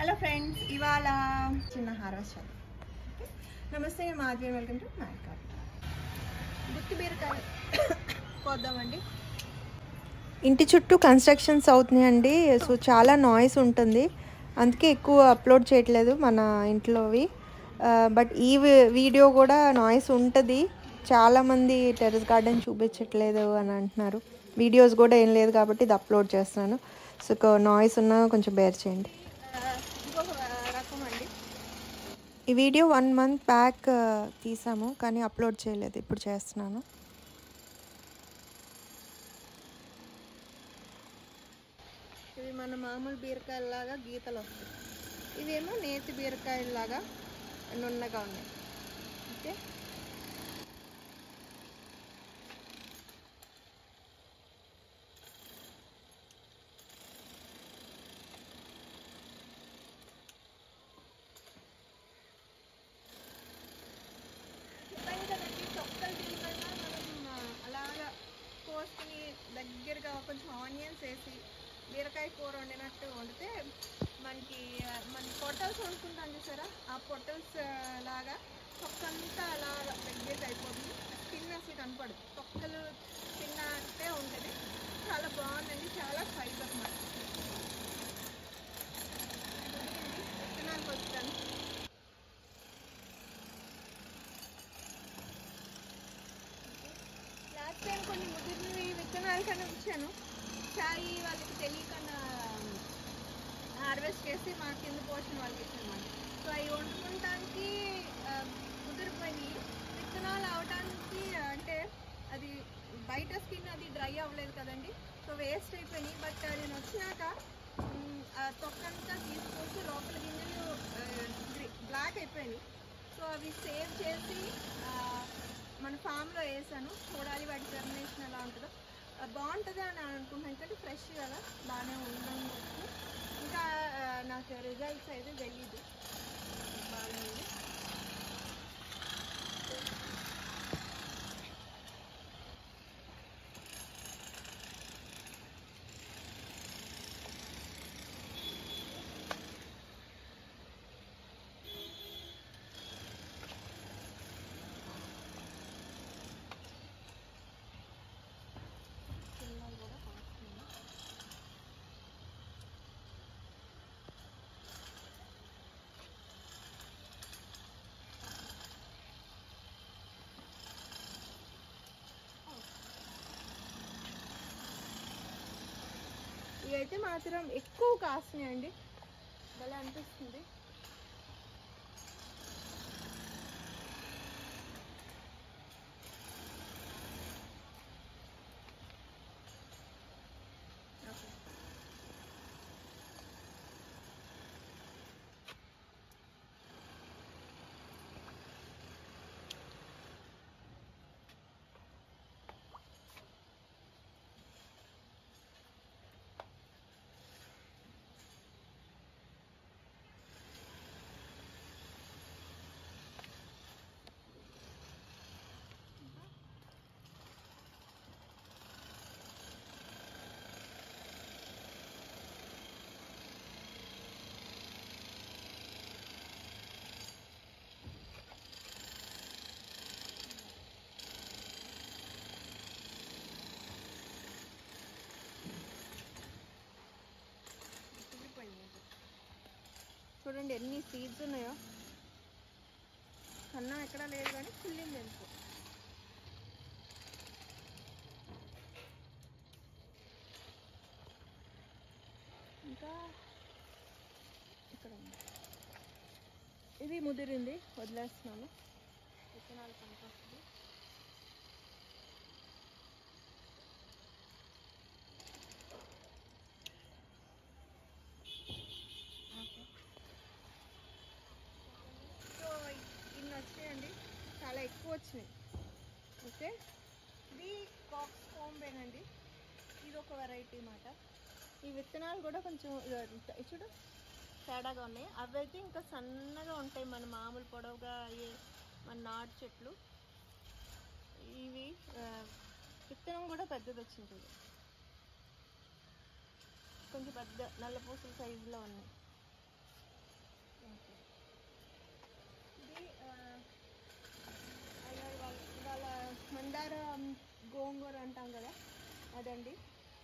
Hello friends ఇవాళ చిన్న harvest చేద్దాం ఓకే? నమస్తే నేను Madhavi welcome to my garden గుత్తి బీరకాయ కోద్దామండి ఇంటి చుట్టూ కన్స్ట్రక్షన్స్ అవుతున్నాయండి సో చాలా నాయిస్ ఉంటుంది అందుకే ఎక్కువ అప్లోడ్ చేయట్లేదు మన ఇంట్లోవి బట్ ఈ వి- వీడియో కూడా నాయిస్ ఉంటుంది చాలామంది టెర్రస్ గార్డెన్ చూపించట్లేదు అని అంటున్నారు వీడియోస్ కూడా ఏం లేదు కాబట్టి ఇది అప్లోడ్ చేస్తున్నాను సో నాయిస్ ఉన్నా కొంచెం బేర్ చేయండి ఆ, ఇంకొక రకం అండి ఈ వీడియో వన్ మంత్ బ్యాక్ తీసాము కానీ అప్లోడ్ చేయలేదు ఇప్పుడు చేస్తున్నాను ఇవి మన మామూలు బీరకాయలాగా గీతలు వస్తాయి ఇవేమో నేతి బీరకాయలాగా నున్నగా ఉన్నాయి ఓకే చెప్పాను కదండి తొక్కలు తీయకుండా మనం ఆ, అలాగా కోసుకుని దగ్గరగా కొంచెం ఆనియన్స్ వేసి బీరకాయ కూర వండినట్టు వండితే మనకి ఆ, మన పొట్టల్స్ వండుకుంటాం చూసారా ఆ పొట్టల్స్ లాగా తొక్కంతా అలాగా దగ్గరగా అయిపోతుంది స్కిన్ అసలు కనపడదు తొక్కలు తిన్నట్టే ఉంటుంది చాలా బాగుందండి చాలా ఫైబర్ అన్నమాట విత్తనాలకు వచ్చాను లాస్ట్ టైం కొన్ని ముదిరినవి విత్తనాలు కన్నా ఇచ్చాను చాయి వాళ్ళకి తెలియకుండా హార్వెస్ట్ చేసి మా కింద పోసిన వాళ్ళకి ఇచ్చాను సో అవి వండుకుంటానికి ఆ, ముదిరిపోయి విత్తనాలు అవడానికి అంటే అది బయట స్కిన్ అది డ్రై అవ్వలేదు కదండి సో వేస్ట్ అయిపోయినాయి బట్ నేను వచ్చినాక మ్, ఆ తొక్కంతా తీసుకొచ్చి లోపల గింజలు బ్లాక్ అయిపోయినాయి సో అవి సేవ్ చేసి ఆ, మన ఫామ్లో వేసాను చూడాలి వాటి జర్మినేషన్ ఎలా ఉంటుందో ఆ, బాగుంటుంది అని అనుకుంటున్నాను ఎందుకంటే ఫ్రెష్ కదా బాగానే ఉండవచ్చు ఇంకా ఆ, నాకు రిజల్ట్స్ అయితే తెలియదు బాగానే ఉంది చిన్నవి కూడా కాస్తున్నాయి ఇవైతే మాత్రం ఎక్కువ కాస్తున్నాయండి భలే అనిపిస్తుంది ఓకే కుళ్ళిపోయింది ఇది. చూడండి ఎన్ని సీడ్స్ ఉన్నాయో అన్నం ఎక్కడా లేదు కానీ కుళ్ళింది ఎందుకు ఇంకా ఇక్కడ ఉంది ఇది ముదిరింది వదిలేస్తున్నాను విత్తనాలు పనికొస్తుంది ఓకే సో ఇన్ని వచ్చాయండి చాలా ఎక్కువ వచ్చినాయి ఓకే ఇది కాక్స్ కోంబేనండి ఇది ఒక వెరైటీ మాట ఈ విత్తనాలు కూడా కొంచెం ఇ- చూడు తేడాగా ఉన్నాయి అవి అయితే ఇంకా సన్నగా ఉంటాయి మన మామూలు పొడవుగా అయ్యే మన నాటు చెట్లు ఇవి ఆ, విత్తనం కూడా పెద్దది వచ్చింది చూడు కొంచెం పెద్ద నల్ల పూసల సైజులో ఉన్నాయి అండి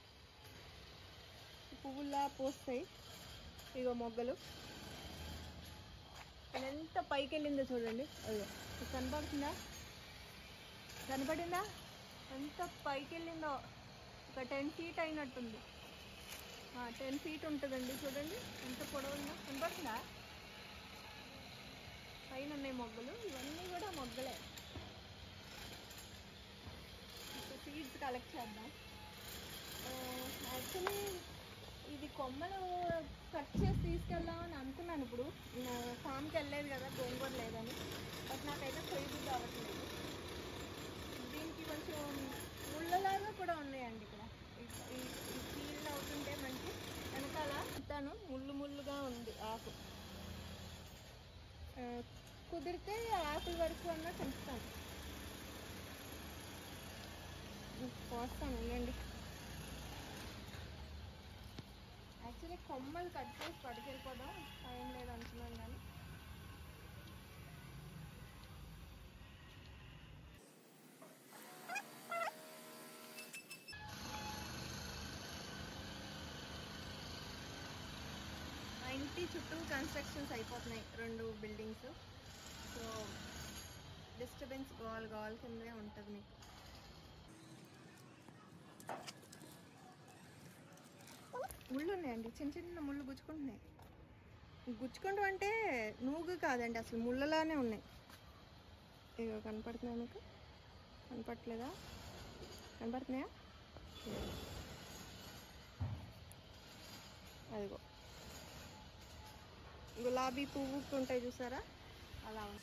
పువ్వుల్లా పోస్తాయి ఇగో మొగ్గలు ఇది ఎంత పైకి వెళ్ళిందో చూడండి అయ్యో ఇది కనపడుతుందా కనపడిందా ఎంత పైకి వెళ్ళిందో ఒక టెన్ ఫీట్ అయినట్టుంది టెన్ ఫీట్ ఉంటుందండి చూడండి ఎంత పొడవుందో కనపడుతుందా పైన ఉన్నాయి మొగ్గలు ఇవన్నీ కూడా మొగ్గలే సీడ్స్ కలెక్ట్ చేద్దాం యాక్చువల్లీ ఇది కొమ్మలు కట్ చేసి తీసుకెళ్దామని అనుకున్నాను ఇప్పుడు నా ఫామ్కి వెళ్ళలేదు కదా గోంగూర లేదని బట్ నాకైతే కొయ్యబుద్ధి అవ్వట్లేదు దీనికి కొంచెం ముళ్ళలాగా కూడా ఉన్నాయండి ఇక్కడ ఈ- ఈ- ఈ ఫీల్డ్ అవుతుంటే మనకి వెనకాల తను ముళ్ళు ముళ్ళుగా ఉంది ఆకు ఆ, కుదిరితే ఆకుల వరకు అన్నా పెంచుతాను పోస్తాను ఉండండి యాక్చువల్లీ కొమ్మలు కట్ చేసి పట్టుకెళ్ళిపోదాం టైం లేదు అంటున్నాను కానీ మా ఇంటి చుట్టూ కన్స్ట్రక్షన్స్ అయిపోతున్నాయి రెండు బిల్డింగ్స్ సో డిస్టర్బెన్స్ గోల్ గోల్ కిందే ఉంటుంది మీకు ముళ్ళు ఉన్నాయండి చిన్న చిన్న ముళ్ళు గుచ్చుకుంటున్నాయి గుచ్చుకుంటూ అంటే నూగు కాదండి అసలు ముళ్ళలానే ఉన్నాయి ఇగో కనపడుతున్నాయి మీకు కనపడట్లేదా కనపడుతున్నాయా లేదు. అదిగో గులాబీ పువ్వు ఉంటాయి చూసారా అలా ఉంది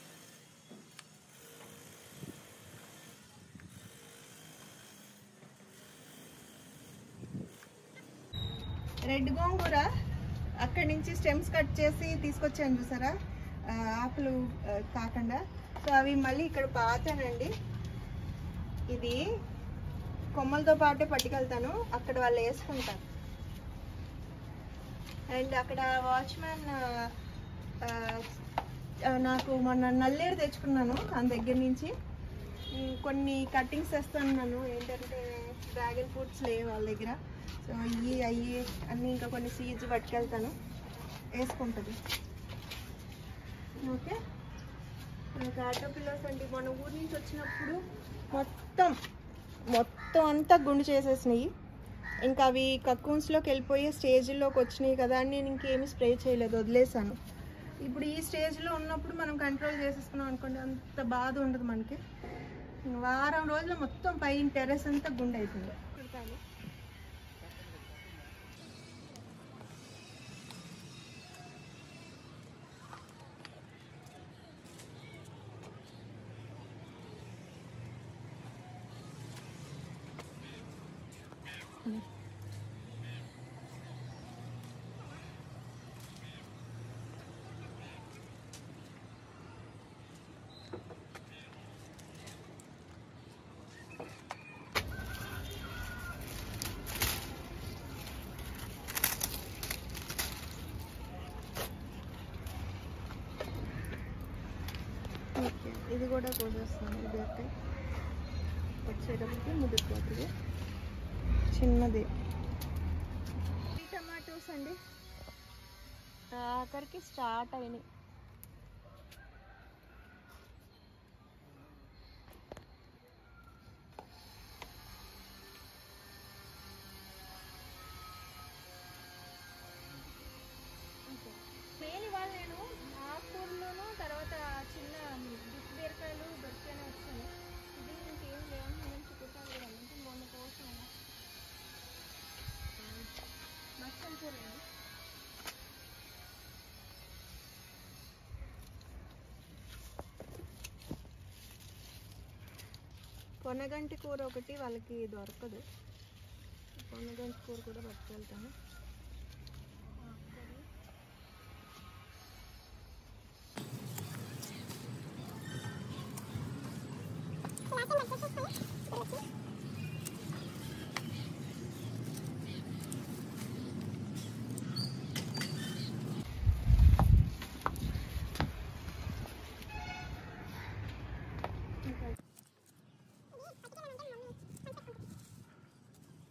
రెడ్ గోంగూర అక్కడి నుంచి స్టెమ్స్ కట్ చేసి తీసుకొచ్చాను చూసారా ఆ, ఆకులు ఆ, కాకుండా సో అవి మళ్ళీ ఇక్కడ పాతానండి ఇది కొమ్మలతో పాటే పట్టుకెళ్తాను అక్కడ వాళ్ళు వేసుకుంటారు అండ్ అక్కడ వాచ్మ్యాన్ నాకు మొన్న నల్లేరు తెచ్చుకున్నాను దాని దగ్గర నుంచి ఉమ్, కొన్ని కట్టింగ్స్ తెస్తున్నాను ఏంటంటే డ్రాగన్ ఫ్రూట్స్ లేవు వాళ్ళ దగ్గర సో ఇవి అవి అన్నీ ఇంకా కొన్ని సీడ్స్ పట్టుకెళ్తాను వేసుకుంటుంది ఓకే ఇంకా ఆటో పిల్లర్స్ అంటే మన ఊరి నుంచి వచ్చినప్పుడు మొత్తం మొత్తం అంతా గుండు చేసేసినాయి ఇంకా అవి కక్కూన్స్లోకి వెళ్ళిపోయే స్టేజ్లోకి వచ్చినాయి కదా అని నేను ఇంకేమీ స్ప్రే చేయలేదు వదిలేసాను ఇప్పుడు ఈ స్టేజ్లో ఉన్నప్పుడు మనం కంట్రోల్ చేసేసుకున్నాం అనుకోండి అంత బాధ ఉండదు మనకి వారం రోజులు మొత్తం పైన టెర్రస్ అంతా గుండె అవుతుంది ఓకే ఇది కూడా కోసేస్తాను ఇది అక్కడ వచ్చేటప్పటికి ముదిరిపోతుంది చిన్నది టమాటోస్ అండి ఆఖరికి స్టార్ట్ అయినాయి మెయిన్ ఇవాళ నేను ఆకుకూరలోను తర్వాత చిన్న గుత్తి బీరకాయలు దొరికాయని వచ్చాను ఇది ఇంకేం లేవు నేను చిక్కుతాను కూడా అంటే మొన్న కోసం మచ్చం కూర అండి కొనగంటి కూర ఒకటి వాళ్ళకి దొరకదు కొనగంటి కూర కూడా పట్టుకెళ్తాను ఆకుకూరలు. ఇంకా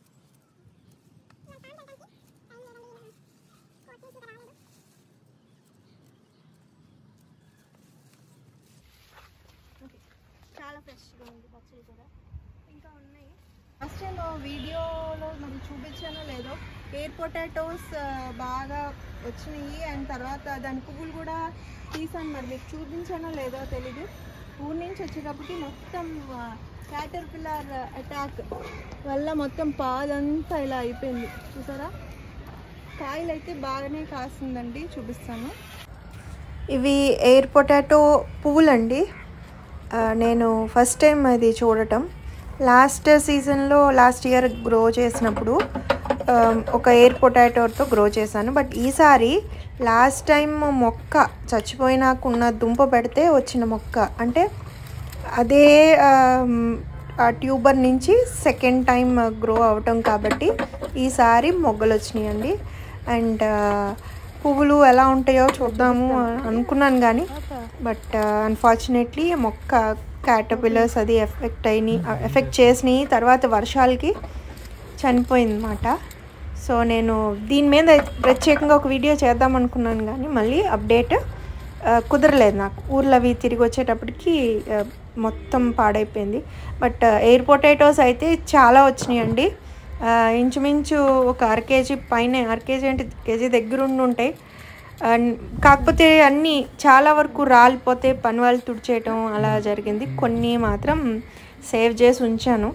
ఫ్రెష్గా ఉంది పచ్చడి కూడా ఇంకా ఉన్నాయి ఫస్ట్ టైం వీడియోలో మరి చూపించానో లేదో ఎయిర్ పొటాటోస్ బాగా వచ్చినాయి అండ్ తర్వాత దాని పువ్వులు కూడా తీసాను మరి మీకు చూపించానో లేదో తెలీదు ఊరి నుంచి వచ్చేటప్పటికి మొత్తం క్యాటర్ పిల్లర్ అటాక్ వల్ల మొత్తం పాదంతా ఇలా అయిపోయింది చూసారా కాయలు అయితే బాగానే కాస్తుందండి చూపిస్తాను ఇవి ఎయిర్ పొటాటో పువ్వులండి ఆ, నేను ఫస్ట్ టైం అది చూడటం లాస్ట్ సీజన్లో లాస్ట్ ఇయర్ గ్రో చేసినప్పుడు ఆ, ఒక ఎయిర్ పొటాటోతో గ్రో చేశాను బట్ ఈసారి లాస్ట్ టైం మొక్క చచ్చిపోయినాకున్న దుంప పెడితే వచ్చిన మొక్క అంటే అదే ఆ, ఆ ట్యూబర్ నుంచి సెకండ్ టైం గ్రో అవటం కాబట్టి ఈసారి మొగ్గలు వచ్చినాయండి అండ్ పువ్వులు ఎలా ఉంటాయో చూద్దాము అనుకున్నాను కానీ బట్ అన్ఫార్చునేట్లీ మొక్క క్యాటపిల్లర్స్ అది ఎఫెక్ట్ అయినాయి ఎఫెక్ట్ చేసినాయి తర్వాత వర్షాలకి చనిపోయిందన్నమాట సో నేను దీని మీద ప్రత్యేకంగా ఒక వీడియో చేద్దాం అనుకున్నాను కానీ మళ్ళీ అప్డేట్ ఆ, కుదరలేదు నాకు ఊర్లో అవి తిరిగి వచ్చేటప్పటికి ఆ, మొత్తం పాడైపోయింది బట్ ఎయిర్ పొటాటోస్ అయితే చాలా వచ్చినాయండి ఆ, ఇంచుమించు ఒక అర కేజీ పైన అర కేజీ అంటే కేజీ దగ్గర ఉండి ఉంటాయి అండ్ కాకపోతే అన్నీ చాలా వరకు రాలిపోతే పని వాళ్ళు తుడిచేయటం అలా జరిగింది కొన్ని మాత్రం సేవ్ చేసి ఉంచాను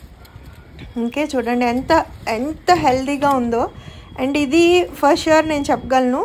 ఇంకే చూడండి ఎంత ఎంత హెల్తీగా ఉందో అండ్ ఇది ఫస్ట్ ఇయర్ నేను చెప్పగలను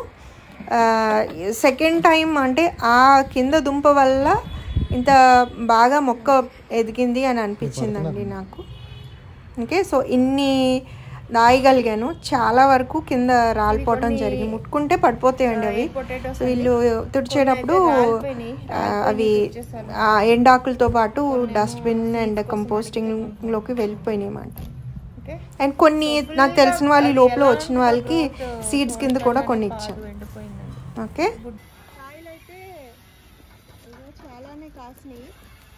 సెకండ్ టైం అంటే ఆ కింద దుంప వల్ల ఇంత బాగా మొక్క ఎదిగింది అని అనిపించిందండి నాకు ఓకే సో ఇన్ని దాయగలిగాను చాలా వరకు కింద రాలిపోవటం జరిగింది ముట్టుకుంటే పడిపోతాయండి అవి పొటాటోస్ సో వీళ్ళు తుడిచేటప్పుడు ఆ, అవి ఆ ఎండాకులతో పాటు డస్ట్బిన్ అండ్ కంపోస్టింగ్లోకి వెళ్ళిపోయినాయి అన్నమాట ఓకే అండ్ కొన్ని నాకు తెలిసిన వాళ్ళు ఈ లోపల వచ్చిన వాళ్ళకి సీడ్స్ కింద కూడా కొన్ని ఇచ్చాను ఎండిపోయిందండి ఓకే కాయలు అయితే ఏదో చాలానే కాసినాయి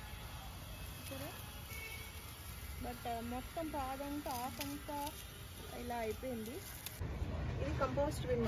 బట్ మొత్తం పాదంతా ఆకంతా ఇలా అయిపోయింది ఇది కంపోస్ట్ బిన్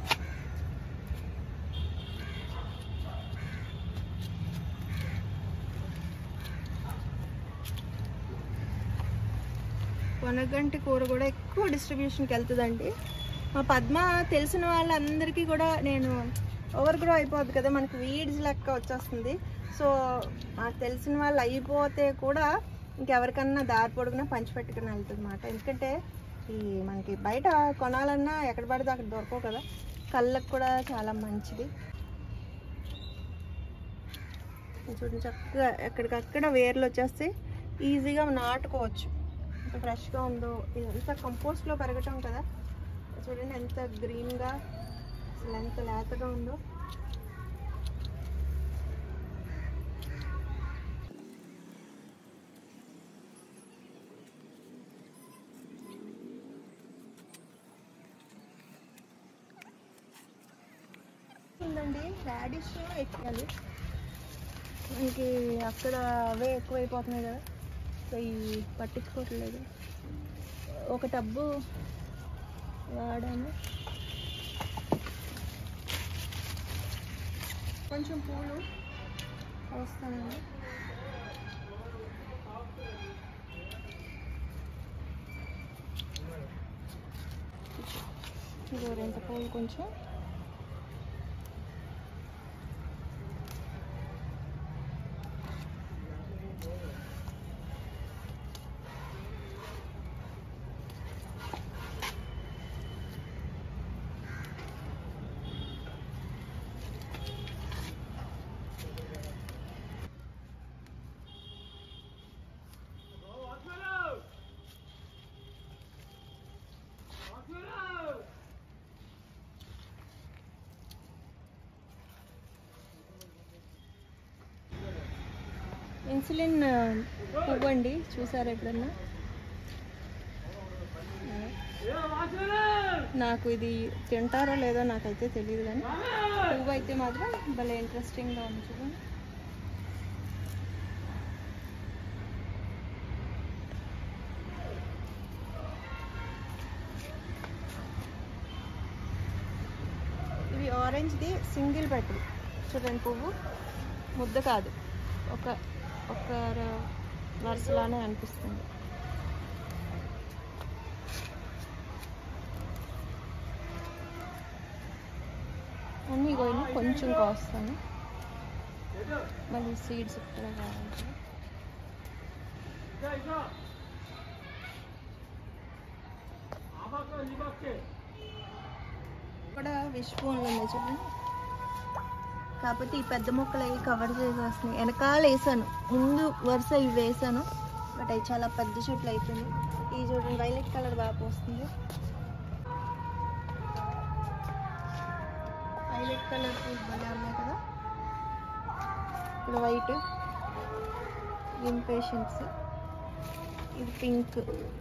పొనగంటి కూర కూడా ఎక్కువ డిస్ట్రిబ్యూషన్కి వెళ్తుందండి మా పద్మ తెలిసిన వాళ్ళందరికీ కూడా నేను ఓవర్ గ్రో అయిపోద్ది కదా మనకి వీడ్స్ లెక్క వచ్చేస్తుంది సో నాకు తెలిసిన వాళ్ళు అయిపోతే కూడా ఇంకెవరికన్నా దారి పొడుగునా పంచిపెట్టుకుని వెళ్తుంది అనమాట ఎందుకంటే ఈ మనకి బయట కొనాలన్నా ఎక్కడ పడితే అక్కడ దొరకవు కదా కళ్ళకు కూడా చాలా మంచిది ఇది చూడండి చక్కగా ఎక్కడికక్కడ వేర్లు వచ్చేస్తే ఈజీగా నాటుకోవచ్చు ఎంత ఫ్రెష్గా ఉందో ఇది ఎంత కంపోస్ట్లో పెరగటం కదా చూడండి ఎంత గ్రీన్గా అసలు ఎంత లేతగా ఉందో ఉందండి రాడిష్ ఎక్కాలి మనకి అక్కడ అవే ఎక్కువైపోతున్నాయి కదా సో ఈ పట్టించుకోవట్లేదు ఒక టబ్బు వాడాను కొంచెం పూలు వస్తానండి గోరెంత పూలు కొంచెం ఇన్సులిన్ పువ్వు అండి చూసారా ఎప్పుడన్నా నాకు ఇది తింటారో లేదో నాకైతే తెలియదు కానీ పువ్వు అయితే మాత్రం భలే ఇంట్రెస్టింగ్గా ఉంది చూడండి ఇవి ఆరెంజ్ది సింగిల్ పెటల్ చూడండి పువ్వు ముద్ద కాదు ఒక ఒక ర- వరుసలానే అనిపిస్తుంది అన్నీ పోయినా కొంచెం కోస్తాను మళ్ళీ సీడ్స్ కూడా కావాలి ఇక్కడ విష్పూన్లు ఉన్నాయి చూడండి కాకపోతే ఈ పెద్ద మొక్కలు అవి కవర్ చేసి వస్తున్నాయి వెనకాల వేసాను ముందు వరుస ఇవి వేసాను బట్ అవి చాలా పెద్ద చెట్లు అయిపోయింది ఈ చూడండి వైలెట్ కలర్ బాగా పోస్తుంది వైలెట్ కలర్ పూలు భలే ఉన్నాయి కదా ఇక్కడ వైట్ ఇంపేషన్స్ ఇది పింక్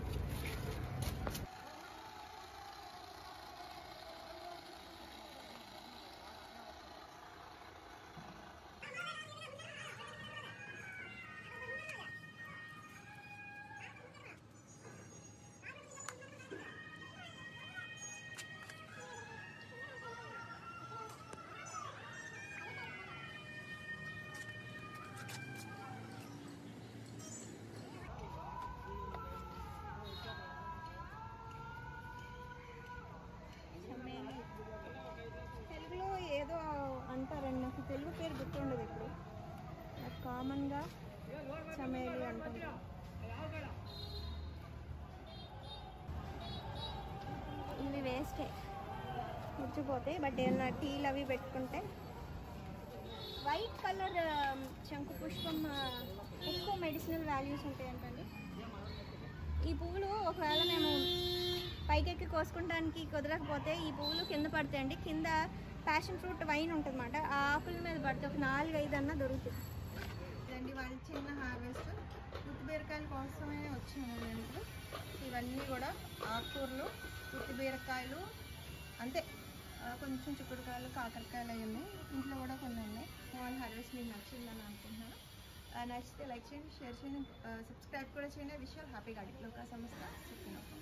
చమేలి తెలుగులో ఏదో అంటారండి నాకు తెలుగు పేరు గుర్తుండదు ఇప్పుడు నాకు కామన్గా చమేలి అంటారు ఇవి వేస్టే ముచ్చిపోతాయి బట్ ఏమన్నా టీలు అవి పెట్టుకుంటే వైట్ కలర్ శంకు పుష్పం ఆ, ఎక్కువ మెడిసినల్ వాల్యూస్ ఉంటాయంటండి ఈ పువ్వులు ఒకవేళ మేము పైకెక్కి కోసుకుంటానికి కుదరకపోతే ఈ పువ్వులు కింద పడతాయండి కింద ప్యాషన్ ఫ్రూట్ వైన్ ఉంటుందన్నమాట ఆ ఆకుల మీద పడితే ఒక నాలుగు ఐదు అన్న దొరుకుతుంది ఇదండి వాళ్ళ చిన్న హార్వెస్ట్ గుత్తి బీరకాయల కోసమే వచ్చాను నేను ఇప్పుడు ఇవన్నీ కూడా ఆకుకూరలు గుత్తి బీరకాయలు అంతే ఆ, కొంచెం చిక్కుడుకాయలు కాకరకాయలు అవి ఉన్నాయి ఇంట్లో కూడా కొన్ని ఉన్నాయి వాళ్ళ హార్వెస్ట్ మీకు నచ్చిందని అనుకుంటున్నాను ఆ, నచ్చితే లైక్ చేయండి షేర్ చేయండి సబ్స్క్రైబ్ కూడా చేయండి విషయాలు హ్యాపీగా అడిగి లోకా సంస్థ చెప్తున్నాను